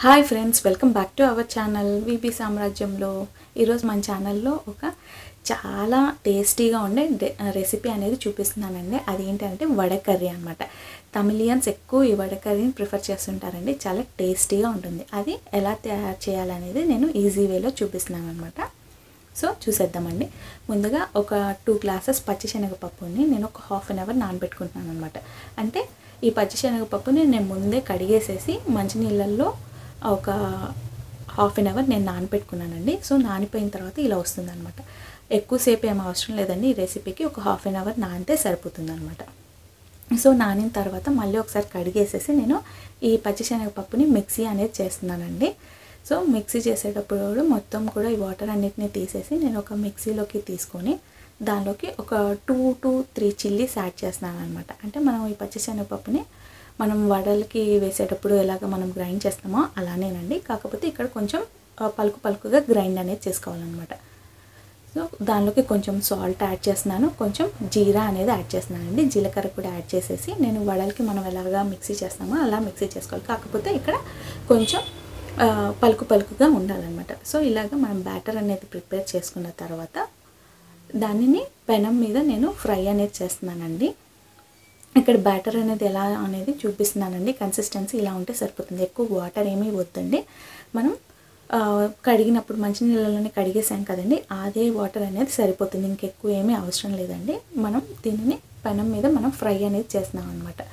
hi friends welcome back to our channel VB సామ్రాజ్యంలో ఈరోజు మన ఛానల్లో ఒక చాలా టేస్టీగా ఉండే డె- రెసిపీ అనేది చూపిస్తున్నానండి అది ఏంటంటే వడ కర్రీ అనమాట తమిళియన్స్ ఎక్కువ ఈ వడ కర్రీని ప్రిఫర్ చేస్తుంటారండి చాలా టేస్టీగా ఉంటుంది అది ఎలా తయారు చేయాలనేది నేను ఈజీ వేలో చూపిస్తున్నాను అనమాట సో చూసేద్దామండి ముందుగా ఒక టూ గ్లాసెస్ పచ్చిశనగపప్పుని నేను ఒక హాఫ్ అన్ అవర్ నానబెట్టుకుంటున్నాను అనమాట అంటే ఈ పచ్చిశనగపప్పుని నేను ముందే కడిగేసేసి మంచినీళ్ళల్లో ఒక హాఫ్ అన్ అవర్ నేను నానబెట్టుకున్నానండి సో నానిపోయిన తర్వాత ఇలా వస్తుందన్నమాట ఎక్కువసేపు ఏం అవసరం లేదండి ఈ రెసిపీకి ఒక హాఫ్ అన్ అవర్ నానితే సరిపోతుందన్నమాట సో నానిన తర్వాత మళ్ళీ ఒకసారి కడిగేసేసి నేను ఈ పచ్చిశనగపప్పుని మిక్సీ అనేది చేస్తున్నానండి సో మిక్సీ చేసేటప్పుడు కూడా మొత్తం కూడా ఈ వాటర్ అన్నిటిని తీసేసి నేను ఒక మిక్సీలోకి తీసుకొని దానిలోకి ఒక two to three chillies add చేస్తున్నాను అనమాట అంటే మనం ఈ పచ్చిశనగపప్పుని మనం వడలకి వేసేటప్పుడు ఎలాగ మనం గ్రైండ్ చేస్తామో అలానేనండి కాకపోతే ఇక్కడ కొంచెం ఆ, పలుకు పలుకుగా గ్రైండ్ అనేది చేసుకోవాలన్నమాట సో దానిలోకి కొంచెం సాల్ట్ యాడ్ చేస్తున్నాను కొంచెం జీరా అనేది యాడ్ చేస్తున్నానండి జీలకర్ర కూడా యాడ్ చేసేసి నేను వడలకి మనం ఎలాగా మిక్సీ చేస్తామో అలా మిక్సీ చేసుకోవాలి కాకపోతే ఇక్కడ కొంచెం ఆ, పలుకు పలుకుగా ఉండాలన్నమాట సో ఇలాగ మనం బ్యాటర్ అనేది ప్రిపేర్ చేసుకున్న తర్వాత దానిని పెనం మీద నేను ఫ్రై అనేది చేస్తున్నానండి ఇక్కడ బ్యాటర్ అనేది ఎలా అనేది చూపిస్తున్నానండి కన్సిస్టెన్సీ ఇలా ఉంటే సరిపోతుంది ఎక్కువ వాటర్ ఏమీ వద్దండి మనం ఆ, కడిగినప్పుడు మంచినీళ్ళలోనే కడిగేసాం కదండి అదే వాటర్ అనేది సరిపోతుంది ఇంకెక్కువ ఏమీ అవసరం లేదండి మనం దీనిని పెనం మీద మనం ఫ్రై అనేది చేస్తున్నాం అనమాట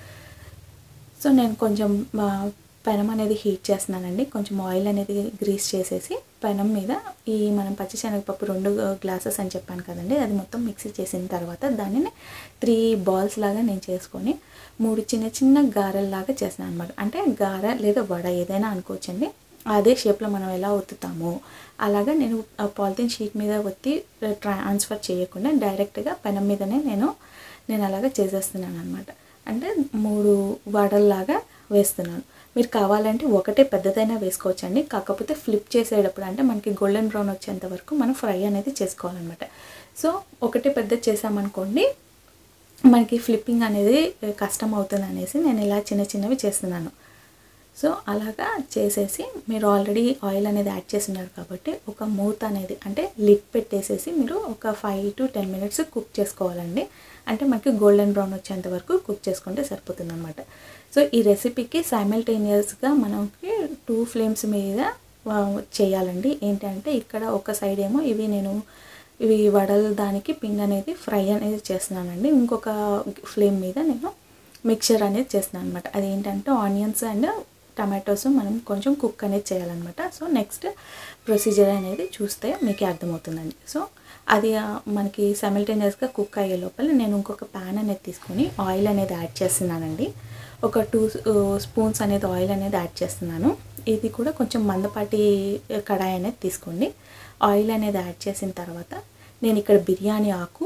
సో నేను కొంచెం ఆ, పెనం అనేది హీట్ చేస్తున్నానండి కొంచెం ఆయిల్ అనేది గ్రీస్ చేసేసి పెనం మీద ఈ మనం పచ్చిశనగపప్పు రెండు గ్లాసెస్ అని చెప్పాను కదండి అది మొత్తం మిక్సీ చేసిన తర్వాత దానిని త్రీ బాల్స్ లాగా నేను చేసుకొని మూడు చిన్న చిన్న గారెల్లాగా చేస్తున్నాను అనమాట అంటే గార లేదా వడ ఏదైనా అనుకోవచ్చండి అదే షేప్లో మనం ఎలా ఒత్తుతామో అలాగా నేను ఆ పాలిథిన్ షీట్ మీద ఒత్తి ట్రాన్స్ఫర్ చేయకుండా డైరెక్ట్గా పెనం మీదనే నేను నేను అలాగా చేసేస్తున్నాను అనమాట అంటే మూడు వడల్లాగా వేస్తున్నాను మీరు కావాలంటే ఒకటే పెద్దదైనా వేసుకోవచ్చండి కాకపోతే ఫ్లిప్ చేసేటప్పుడు అంటే మనకి గోల్డెన్ బ్రౌన్ వచ్చేంత వరకు మనం ఫ్రై అనేది చేసుకోవాలన్నమాట సో ఒకటే పెద్ద చేసామనుకోండి మనకి ఫ్లిప్పింగ్ అనేది కష్టం అవుతుంది అనేసి నేను ఇలా చిన్న చిన్నవి చేస్తున్నాను సో అలాగా చేసేసి మీరు ఆల్రెడీ ఆయిల్ అనేది యాడ్ చేస్తున్నారు కాబట్టి ఒక మూత అనేది అంటే లిడ్ పెట్టేసేసి మీరు ఒక five to ten minutes cook చేసుకోవాలండి అంటే మనకి గోల్డెన్ బ్రౌన్ వచ్చేంత వరకు కుక్ చేసుకుంటే సరిపోతుంది అనమాట సో ఈ రెసిపీకి సైమల్టేనియస్గా మనకి టూ ఫ్లేమ్స్ మీద ఆ, చేయాలండి ఏంటంటే ఇక్కడ ఒక సైడ్ ఏమో ఇవి నేను ఇవి వడల దానికి పిండి అనేది ఫ్రై అనేది చేస్తున్నానండి ఇంకొక ఫ్లేమ్ మీద నేను మిక్చర్ అనేది చేస్తున్నాను అనమాట అదేంటంటే ఆనియన్స్ అండ్ టమాటోస్ మనం కొంచెం కుక్ అనేది చేయాలన్నమాట సో నెక్స్ట్ ప్రొసీజర్ అనేది చూస్తే మీకు అర్థమవుతుందండి సో అది ఆ, మనకి సైమల్టేనియస్గా కుక్ అయ్యే లోపల నేను ఇంకొక ప్యాన్ అనేది తీసుకొని ఆయిల్ అనేది యాడ్ చేస్తున్నానండి ఒక టూ స్పూన్స్ అనేది ఆయిల్ అనేది యాడ్ చేస్తున్నాను ఇది కూడా కొంచెం మందపాటి కడాయి అనేది తీసుకోండి ఆయిల్ అనేది యాడ్ చేసిన తర్వాత నేను ఇక్కడ బిర్యానీ ఆకు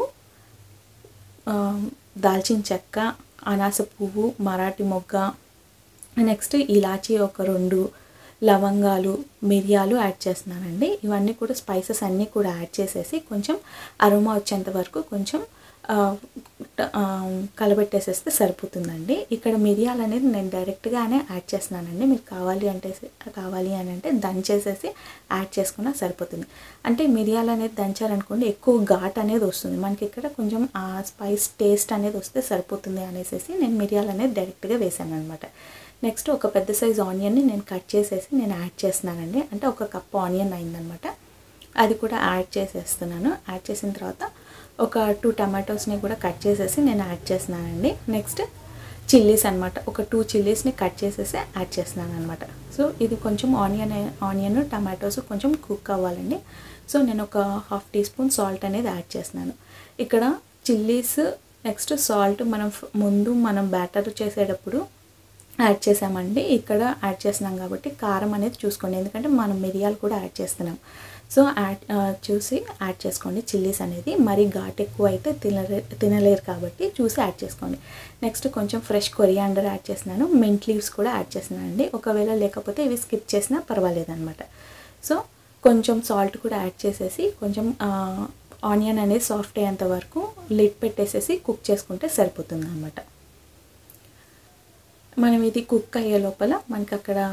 ఆ, దాల్చిన చెక్క అనాస పువ్వు మరాఠీ మొగ్గ నెక్స్ట్ ఇలాచీ ఒక రెండు లవంగాలు మిరియాలు యాడ్ చేస్తున్నానండి ఇవన్నీ కూడా స్పైసెస్ అన్నీ కూడా యాడ్ చేసేసి కొంచెం అరోమా వచ్చేంత వరకు కొంచెం ఆ, ట- ఆ, కలబెట్టేసేస్తే సరిపోతుందండి ఇక్కడ మిరియాలు అనేది నేను డైరెక్ట్గానే యాడ్ చేస్తున్నానండి మీకు కావాలి అంటే కావాలి అని అంటే దంచేసేసి యాడ్ చేసుకున్నా సరిపోతుంది అంటే మిరియాలు అనేది దంచారనుకోండి ఎక్కువ ఘాట్ అనేది వస్తుంది మనకి ఇక్కడ కొంచెం ఆ స్పైస్ టేస్ట్ అనేది వస్తే సరిపోతుంది అనేసి నేను మిరియాలు అనేది డైరెక్ట్గా వేసాను అనమాట నెక్స్ట్ ఒక పెద్ద సైజ్ ఆనియన్ని నేను కట్ చేసేసి నేను యాడ్ చేస్తున్నానండి అంటే ఒక కప్ ఆనియన్ అయిందనమాట అది కూడా యాడ్ చేసేస్తున్నాను యాడ్ చేసిన తర్వాత ఒక టూ టమాటోస్ని కూడా కట్ చేసేసి నేను యాడ్ చేస్తున్నానండి నెక్స్ట్ చిల్లీస్ అనమాట ఒక టూ చిల్లీస్ని కట్ చేసేసి యాడ్ చేస్తున్నాను అనమాట సో ఇది కొంచెం ఆనియన్ ఆనియన్ టమాటోస్ కొంచెం కుక్ అవ్వాలండి సో నేను ఒక హాఫ్ టీ స్పూన్ సాల్ట్ అనేది యాడ్ చేస్తున్నాను ఇక్కడ చిల్లీస్ నెక్స్ట్ సాల్ట్ మనం ఫ్- ముందు మనం బ్యాటర్ చేసేటప్పుడు యాడ్ చేసామండి ఇక్కడ యాడ్ చేస్తున్నాం కాబట్టి కారం అనేది చూసుకోండి ఎందుకంటే మనం మిరియాలు కూడా యాడ్ చేస్తున్నాం సో యాడ్ ఆ, చూసి యాడ్ చేసుకోండి చిల్లీస్ అనేది మరీ ఘాట్ ఎక్కువ అయితే తినలే తినలేరు కాబట్టి చూసి యాడ్ చేసుకోండి నెక్స్ట్ కొంచెం ఫ్రెష్ కొరియాండర్ యాడ్ చేస్తున్నాను మింట్ లీవ్స్ కూడా యాడ్ చేస్తున్నాను అండి ఒకవేళ లేకపోతే ఇవి స్కిప్ చేసినా పర్వాలేదన్నమాట సో కొంచెం సాల్ట్ కూడా యాడ్ చేసేసి కొంచెం ఆనియన్ అనేది సాఫ్ట్ అయ్యేంత వరకు లిడ్ పెట్టేసేసి కుక్ చేసుకుంటే సరిపోతుంది అనమాట మనం ఇది కుక్ అయ్యే లోపల మనకి అక్కడ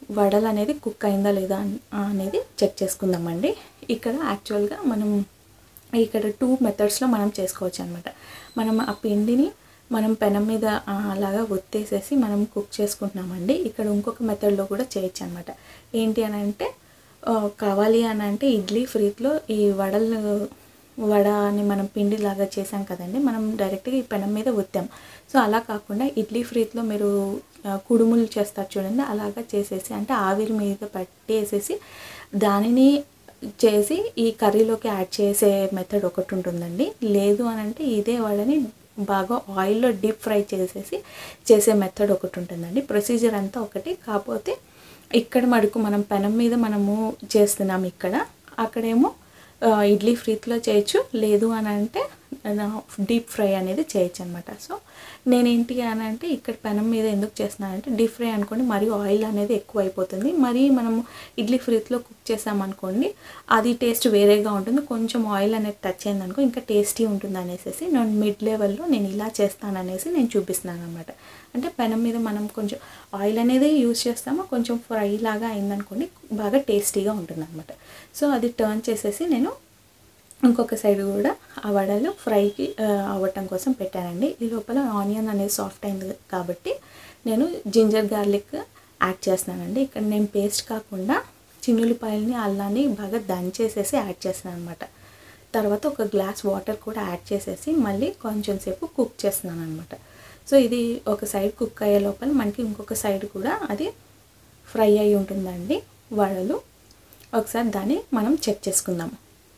వడలు అనేది కుక్ అయిందా లేదా అన్- అనేది చెక్ చేసుకుందామండి ఇక్కడ యాక్చువల్గా మనం ఇక్కడ టూ మెథడ్స్లో మనం చేసుకోవచ్చు అనమాట మనం ఆ పిండిని మనం పెనం మీద ఆ, అలాగా ఒత్తేసేసి మనం కుక్ చేసుకుంటున్నామండి ఇక్కడ ఇంకొక మెథడ్లో కూడా చేయొచ్చు అనమాట ఏంటి అని అంటే ఆ, కావాలి అని అంటే ఇడ్లీ ఫ్రీత్లో ఈ వడలు వడ అని మనం పిండి లాగా చేసాం కదండి మనం డైరెక్ట్గా ఈ పెనం మీద ఒత్తాం సో అలా కాకుండా ఇడ్లీ ఫ్రీత్లో మీరు ఆ, కుడుములు చేస్తారు చూడండి అలాగా చేసేసి అంటే ఆవిరి మీద పట్టేసేసి దానిని చేసి ఈ కర్రీలోకి యాడ్ చేసే మెథడ్ ఒకటి ఉంటుందండి లేదు అని అంటే ఇదే వడని బాగా ఆయిల్లో డీప్ ఫ్రై చేసేసి చేసే మెథడ్ ఒకటి ఉంటుందండి ప్రొసీజర్ అంతా ఒకటి కాకపోతే ఇక్కడ మటుకు మనం పెనం మీద మనము చేస్తున్నాం ఇక్కడ అక్కడేమో ఆ, ఇడ్లీ ఫ్రీత్లో చేయొచ్చు లేదు అని అంటే డీప్ ఫ్రై అనేది చేయొచ్చు అనమాట సో నేనేంటి అని అంటే ఇక్కడ పెనం మీద ఎందుకు చేస్తున్నానంటే డీప్ ఫ్రై అనుకోండి మరీ ఆయిల్ అనేది ఎక్కువ అయిపోతుంది మరి మనము ఇడ్లీ ఫ్రీత్లో కుక్ చేసామనుకోండి అది టేస్ట్ వేరేగా ఉంటుంది కొంచెం ఆయిల్ అనేది టచ్ అయింది అనుకో ఇంకా టేస్టీ ఉంటుంది అనేసి నేను మిడ్ లెవెల్లో నేను ఇలా చేస్తాననేసి నేను చూపిస్తున్నాను అనమాట అంటే పెనం మీద మనం కొంచెం ఆయిల్ అనేది యూజ్ చేస్తాము కొంచెం ఫ్రై లాగా అయిందనుకోండి బాగా టేస్టీగా ఉంటుంది అనమాట సో అది టర్న్ చేసేసి నేను ఇంకొక సైడ్ కూడా ఆ వడలు ఫ్రైకి ఆ, అవ్వటం కోసం పెట్టానండి ఈ లోపల ఆనియన్ అనేది సాఫ్ట్ అయింది కాబట్టి నేను జింజర్ గార్లిక్ యాడ్ చేస్తున్నానండి ఇక్కడ నేను పేస్ట్ కాకుండా చిన్నులపాయలని అల్లాన్ని బాగా దంచేసేసి యాడ్ చేస్తున్నాను అనమాట తర్వాత ఒక గ్లాస్ వాటర్ కూడా యాడ్ చేసేసి మళ్ళీ కొంచెం సేపు కుక్ చేస్తున్నాను అనమాట సో ఇది ఒక సైడ్ కుక్ అయ్యే లోపల మనకి ఇంకొక సైడ్ కూడా అది ఫ్రై అయి ఉంటుందండి వడలు ఒకసారి దాన్ని మనం చెక్ చేసుకుందాము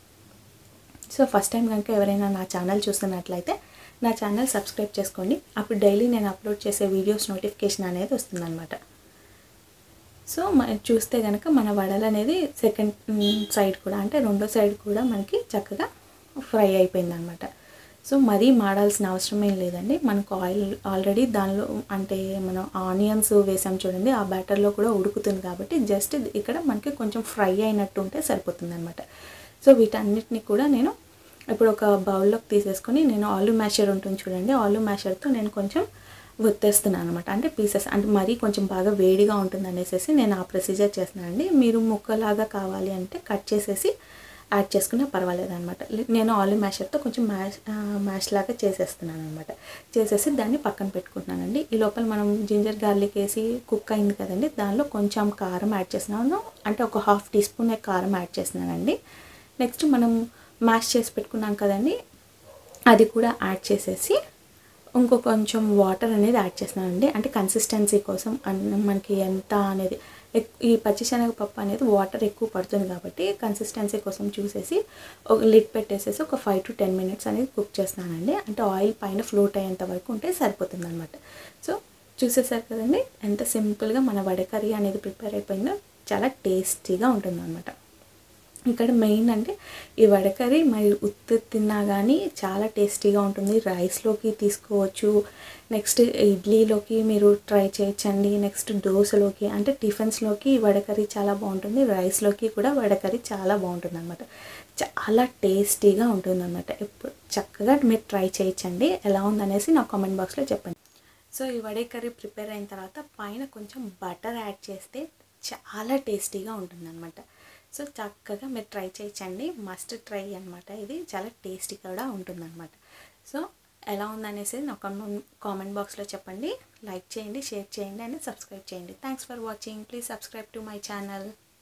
సో ఫస్ట్ టైం కనుక ఎవరైనా నా ఛానల్ చూస్తున్నట్లయితే నా ఛానల్ సబ్స్క్రైబ్ చేసుకోండి అప్పుడు డైలీ నేను అప్లోడ్ చేసే వీడియోస్ నోటిఫికేషన్ అనేది వస్తుందన్నమాట సో మనం చూస్తే కనుక మన వడలు అనేది సెకండ్ సైడ్ కూడా అంటే రెండో సైడ్ కూడా మనకి చక్కగా ఫ్రై అయిపోయింది అనమాట సో మరీ మాడాల్సిన అవసరం ఏం లేదండి మనకు ఆయిల్ ఆల్రెడీ దానిలో అంటే మనం ఆనియన్స్ వేసాం చూడండి ఆ బ్యాటర్లో కూడా ఉడుకుతుంది కాబట్టి జస్ట్ ఇక్కడ మనకి కొంచెం ఫ్రై అయినట్టు ఉంటే సరిపోతుంది అనమాట సో వీటన్నిటిని కూడా నేను ఇప్పుడు ఒక బౌల్లోకి తీసేసుకొని నేను ఆలు మ్యాషర్ ఉంటుంది చూడండి ఆలు మ్యాషర్తో నేను కొంచెం ఒత్తేస్తున్నాను అనమాట అంటే పీసెస్ అంటే మరీ కొంచెం బాగా వేడిగా ఉంటుంది అనేసి నేను ఆ ప్రొసీజర్ చేస్తున్నానండి మీరు ముక్కలాగా కావాలి అంటే కట్ చేసేసి యాడ్ చేసుకున్నా పర్వాలేదు అనమాట నేను ఆలు మ్యాషర్తో కొంచెం మ్యాష్ ఆ, మ్యాష్ లాగా చేసేస్తున్నాను అనమాట చేసేసి దాన్ని పక్కన పెట్టుకుంటున్నానండి ఈ లోపల మనం జింజర్ గార్లిక్ వేసి కుక్ అయింది కదండి దానిలో కొంచెం కారం యాడ్ చేస్తున్నాను అంటే ఒక హాఫ్ టీ స్పూన్ కారం యాడ్ చేస్తున్నానండి నెక్స్ట్ మనం మ్యాష్ చేసి పెట్టుకున్నాం కదండి అది కూడా యాడ్ చేసేసి ఇంకో కొంచెం వాటర్ అనేది యాడ్ చేస్తున్నానండి అంటే కన్సిస్టెన్సీ కోసం అన్- మనకి ఎంత అనేది ఎక్- ఈ పచ్చిశనగపప్పు అనేది వాటర్ ఎక్కువ పడుతుంది కాబట్టి కన్సిస్టెన్సీ కోసం చూసేసి ఒక లిడ్ పెట్టేసేసి ఒక ఫైవ్ టు టెన్ మినిట్స్ అనేది కుక్ చేస్తున్నానండి అంటే ఆయిల్ పైన ఫ్లోట్ అయ్యేంత వరకు ఉంటే సరిపోతుంది అనమాట సో చూసేసారు కదండి ఎంత సింపుల్గా మన వడ కర్రీ అనేది ప్రిపేర్ అయిపోయిందో చాలా టేస్టీగా ఉంటుంది అనమాట ఇక్కడ మెయిన్ అంటే ఈ వడకర్రీ మరి ఉత్తి తిన్నా కానీ చాలా టేస్టీగా ఉంటుంది రైస్లోకి తీసుకోవచ్చు నెక్స్ట్ ఇడ్లీలోకి మీరు ట్రై చేయొచ్చండి నెక్స్ట్ దోశలోకి అంటే టిఫిన్స్లోకి ఈ వడకర్రీ చాలా బాగుంటుంది రైస్లోకి కూడా వడకర్రీ చాలా బాగుంటుంది అనమాట చాలా టేస్టీగా ఉంటుంది అనమాట ఎప్పుడు చక్కగా మీరు ట్రై చేయొచ్చండి ఎలా ఉందనేసి నా కామెంట్ బాక్స్లో చెప్పండి సో ఈ వడే కర్రీ ప్రిపేర్ అయిన తర్వాత పైన కొంచెం బటర్ యాడ్ చేస్తే చాలా టేస్టీగా ఉంటుందన్నమాట సో చక్కగా మీరు ట్రై చేయొచ్చండి మస్ట్ ట్రై అనమాట ఇది చాలా టేస్టీ కూడా ఉంటుందన్నమాట సో ఎలా ఉందనేసి నా కామెంట్ కామెంట్ బాక్స్లో చెప్పండి లైక్ చేయండి షేర్ చేయండి అండ్ సబ్స్క్రైబ్ చేయండి thanks for watching please subscribe to my channel